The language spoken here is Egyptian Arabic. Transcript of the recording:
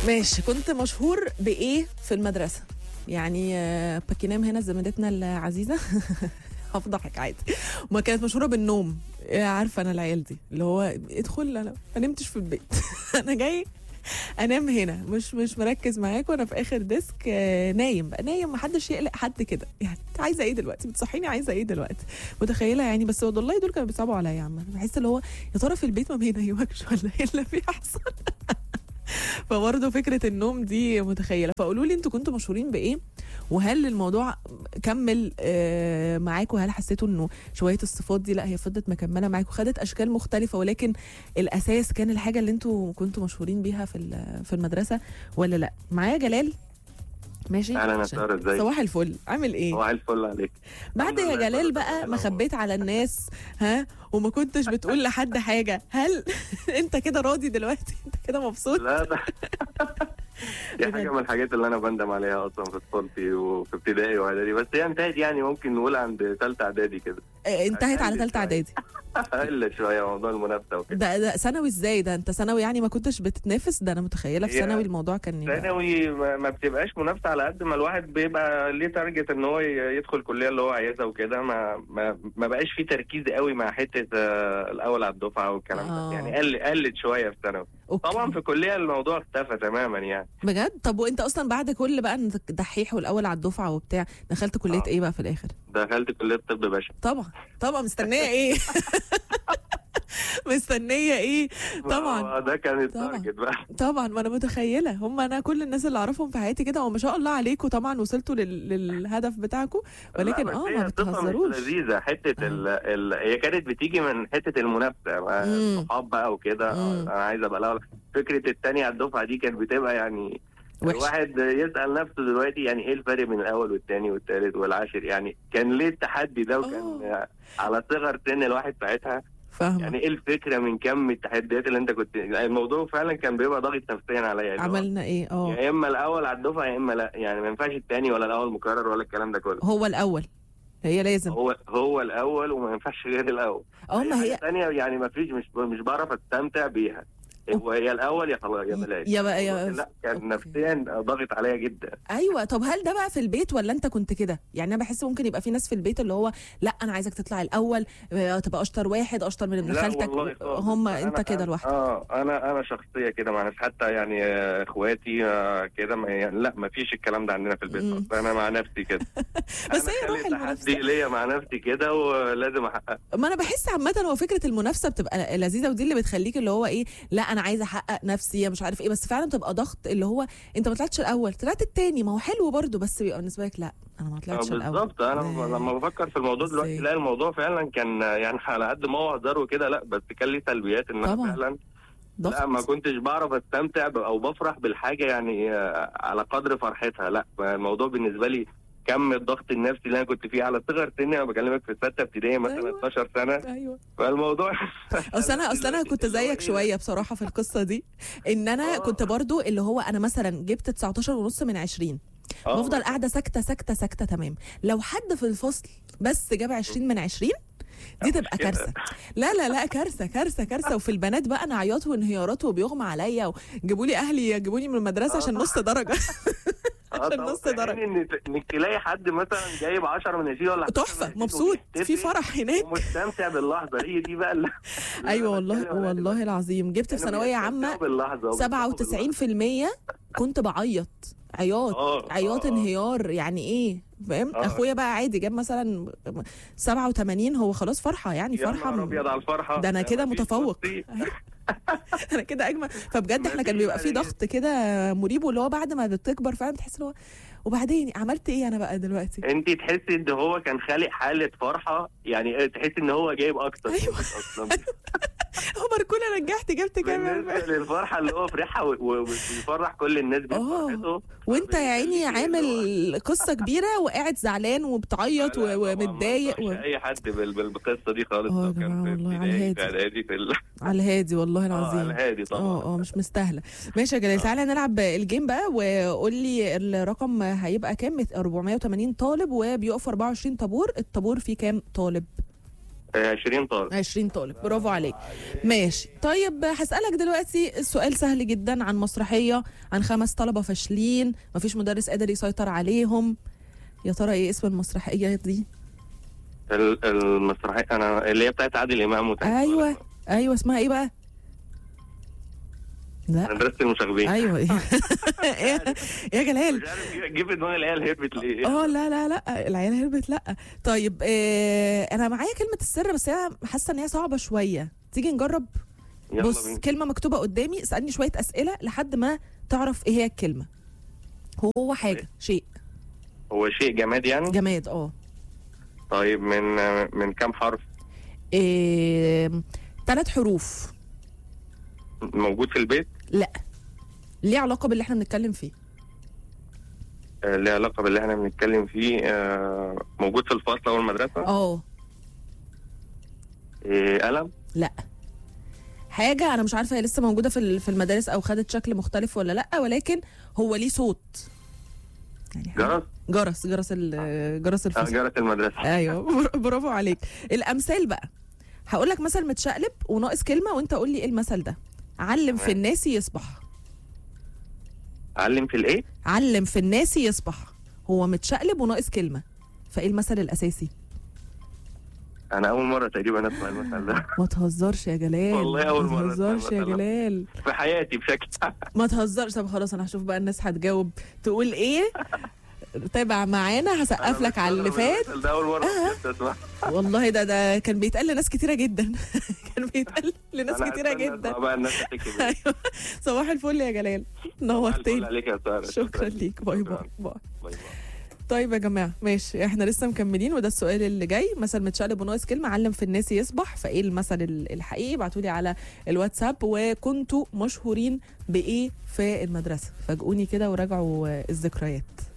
ماشي كنت مشهور بايه في المدرسه يعني آه، باكينام هنا زميلتنا العزيزه هفضحك عادي وما كانت مشهوره بالنوم آه، عارفه انا العيال دي اللي هو ادخل انا ما نمتش في البيت انا جاي انام هنا مش مش مركز معاك وانا في اخر ديسك آه، نايم بقى نايم محدش يقلق حد كده يعني انت عايزه ايه دلوقتي بتصحيني عايزه ايه دلوقتي متخيله يعني بس والله دول كانوا بيصعبوا عليا يا عم أنا بحس اللي هو يا ترى في البيت ما بينيمكش ولا ايه اللي بيحصل فبرضه فكره النوم دي متخيله فقولوا لي انتوا كنتوا مشهورين بايه وهل الموضوع كمل آه، معاكم هل حسيتوا انه شويه الصفات دي لا هي فضلت مكمله معاكم خدت اشكال مختلفه ولكن الاساس كان الحاجه اللي انتوا كنتوا مشهورين بيها في ال- في المدرسه ولا لا معايا جلال ماشي اهلا يا عشان- ساره ازيك صباح الفل عامل ايه صباح الفل عليك بعد الحمد يا لله، جلال كله بقى تمام. ما خبيت على الناس ها وما كنتش بتقول لحد حاجه هل انت كده راضي دلوقتي انت كده مبسوط لا ده دي بجد. حاجه من الحاجات اللي انا بندم عليها اصلا في طفولتي وفي ابتدائي واعدادي بس هي انتهت يعني ممكن نقول عند ثالثه اعدادي كده آه، انتهت على أقل ثالثه شوية. اعدادي قل شويه موضوع المنافسه وكده ده ده ثانوي ازاي ده انت ثانوي يعني ما كنتش بتتنافس ده انا متخيله في هي ثانوي الموضوع كان يبقى- ثانوي ما ما بتبقاش منافسه على قد ما الواحد بيبقى ليه تارجت ان هو ي- يدخل الكليه اللي هو عايزها وكده ما ما, ما بقاش في تركيز قوي مع حته آه، الاول على الدفعه والكلام آه. ده يعني قل قلت شويه في ثانوي أوكي. طبعا في الكليه الموضوع اختفى تماما يعني بجد طب وانت اصلا بعد كل بقى انك دحيح والاول على الدفعه وبتاع دخلت كليه آه. ايه بقى في الاخر دخلت كليه طب بشري طبعا طبعا مستنيه ايه مستنيه ايه طبعا آه، ده كان طبعا. التارجت بقى طبعا ما انا متخيله هم انا كل الناس اللي اعرفهم في حياتي كده وما شاء الله عليكم طبعا وصلتوا لل... للهدف بتاعكم ولكن لا، بس اه هي ما الصفة بتهزروش مش لذيذه حته ال... ال... هي كانت بتيجي من حته المنافسه مع مم. الصحاب بقى وكده مم. انا عايز ابقى الاول فكره التانية على الدفعه دي كانت بتبقى يعني وحش الواحد يسال نفسه دلوقتي يعني ايه الفرق بين الاول والثاني والثالث والعاشر يعني كان ليه التحدي ده وكان على صغر سن الواحد ساعتها فاهمه يعني ايه الفكره من كم التحديات اللي انت كنت الموضوع فعلا كان بيبقى ضاغط نفسيا عليا يعني هو عملنا ايه اه يا اما الاول على الدفعه يا اما لا يعني ما ينفعش الثاني ولا الاول مكرر ولا الكلام ده كله هو الاول هي لازم هو هو الاول وما ينفعش غير الاول اه ما هي ثانيه يعني ما فيش مش مش بعرف استمتع بيها هو يا الاول يا خلاص يا بلاش يا بقى يا لا كان أوكي. نفسيا ضاغط عليا جدا ايوه طب هل ده بقى في البيت ولا انت كنت كده يعني انا بحس ممكن يبقى في ناس في البيت اللي هو لا انا عايزك تطلع الاول آه، تبقى اشطر واحد اشطر من ابن لا خالتك والله خالص. هم أنا- انت كده أنا- لوحدك اه انا انا شخصيه كده مع ناس حتى يعني آه، اخواتي آه، كده ما يعني لا ما فيش الكلام ده عندنا في البيت مم. أصلاً. انا مع نفسي كده بس أنا هي روح خالق المنافسة. تحدي ليا مع نفسي كده ولازم احقق ما انا بحس عامه هو فكره المنافسه بتبقى لذيذه ودي اللي بتخليك اللي هو ايه لا انا عايزه احقق نفسي مش عارف ايه بس فعلا بتبقى ضغط اللي هو انت ما طلعتش الاول طلعت التاني ما هو حلو برضه بس بيبقى بالنسبه لك لا انا ما آه، طلعتش الاول بالظبط انا لا. لما بفكر في الموضوع دلوقتي إزاي؟ لا الموضوع فعلا كان يعني على قد ما هو هزار وكده لا بس كان ليه سلبيات ان انا طبعا. فعلا لا ما ضغط كنتش بعرف استمتع ب- او بفرح بالحاجه يعني آه، على قدر فرحتها لا الموضوع بالنسبه لي كم الضغط النفسي اللي انا كنت فيه على صغر سني انا بكلمك في سته ابتدائي مثلا أيوة. 12 سنه ايوه فالموضوع اصل انا اصل انا كنت اللي هو زيك إيه؟ شويه بصراحه في القصه دي ان انا آه. كنت برضو اللي هو انا مثلا جبت 19 ونص من 20 آه، بفضل قاعده ساكته ساكته ساكته تمام لو حد في الفصل بس جاب 20 من 20 دي تبقى مشكلة. كارثه لا لا لا كارثه كارثه كارثه وفي البنات بقى انا عياط وانهيارات وبيغمى عليا وجيبوا لي اهلي يجيبوني من المدرسه عشان نص درجه آه، عشان طبعاً. نص في درجة. حين إن- انك تلاقي حد مثلا جايب 10 من 20 ولا 11 من تحفه 20 مبسوط في وبيحتفل فرح هناك ومستمتع باللحظه دي دي بقى اللي ايوه والله والله العظيم جبت في كانوا ثانويه بيستمتعوا عامه باللحظة وبيفرحوا 97% كنت بعيط عياط آه، عياط آه، آه. انهيار يعني ايه فاهم آه. اخويا بقى عادي جاب مثلا 87 هو خلاص فرحه يعني يا فرحه نهار من- ابيض على الفرحه ده أنا كده مفيش متفوق. بسيط. انا كده اجمل فبجد احنا كان مفيش بيبقى في عليه. ضغط كده مريب واللي هو بعد ما بتكبر فعلا بتحس اللي هو وبعدين عملت ايه انا بقى دلوقتي انت تحسي ان هو كان خالق حاله فرحه يعني تحسي ان هو جايب اكتر أيوة. منك اصلا هو ماركولا نجحت جبت كام بالنسبه للفرحه اللي هو فرحها و- و- وبيفرح كل الناس آه. بفرحته وانت يا عيني عامل قصه كبيره وقاعد زعلان وبتعيط لا، لا، و- طبعاً ما ومتضايق و... أنصحش اي حد بال- بال- بالقصه دي خالص آه يا لو كان جماعة في والله على ابتدائي الهادي. في اعدادي في ال- على الهادي والله اه العظيم على الهادي طبعا اه اه مش مستاهله ماشي يا جلال تعالى نلعب الجيم بقى وقول لي الرقم هيبقى كام 480 طالب وبيقف 24 طابور الطابور فيه كام طالب آه، 20 طالب 20 طالب برافو عليك ماشي طيب هسألك دلوقتي السؤال سهل جدا عن مسرحية عن خمس طلبة فاشلين مفيش مدرس قادر يسيطر عليهم يا ترى ايه اسم المسرحية دي ال- المسرحيه انا اللي هي بتاعت عادل امام وتاعت ايوه ايوه اسمها ايه بقى لا مدرسه المشاغبين ايوه ايه يا- يا جلال مش عارف جه في دماغي العيال هربت ليه اه لا لا لا العيال هربت لا طيب آه انا معايا كلمة السر بس هي حاسة ان هي صعبة شوية تيجي نجرب يلا بص بينا. كلمة مكتوبة قدامي اسألني شوية أسئلة لحد ما تعرف ايه هي الكلمة هو حاجة شيء هو شيء جماد يعني جماد اه طيب من من كام حرف إيه... ثلاث حروف موجود في البيت لا ليه علاقة باللي احنا بنتكلم فيه آه، ليه علاقه باللي احنا بنتكلم فيه آه، موجود في الفصل او المدرسه اه آه، قلم لا حاجة أنا مش عارفة هي لسه موجودة في ال- في المدارس أو خدت شكل مختلف ولا لأ ولكن هو ليه صوت يعني حاجة- جرس جرس جرس ال- جرس آه، الفصل جرس المدرسه ايوه بر- برافو عليك الامثال بقى هقول لك مثل متشقلب وناقص كلمه وانت قول لي ايه المثل ده علم في تمام. الناس يصبح علم في الايه علم في الناس يصبح هو متشقلب وناقص كلمه فايه المثل الاساسي انا اول مره تقريبا اسمع المثل ده ما تهزرش يا جلال والله أول ما مرة أسمع تهزرش يا المثل ده. جلال في حياتي بشكل ما تهزرش طب خلاص انا هشوف بقى الناس هتجاوب تقول ايه تابع معانا هسقف أنا لك على اللي مستغرب فات المثل ده اول مره آه. بجد اسمع والله ده ده كان بيتقال لناس كتيره جدا كان بيتقال لناس أنا كتيره هستنى جدا أسمع بقى الناس هتكتب إيه. ايوه صباح الفل يا جلال الفل نورتني عليك يا ساره شكرا ليك باي باي شكراً. باي باي باي. طيب يا جماعه ماشي احنا لسه مكملين وده السؤال اللي جاي مثل متشقلب وناقص كلمه علم في الناس يصبح فايه المثل ال- الحقيقي ابعتوا لي على الواتساب وكنتوا مشهورين بايه في المدرسه فاجئوني كده وراجعوا آه، الذكريات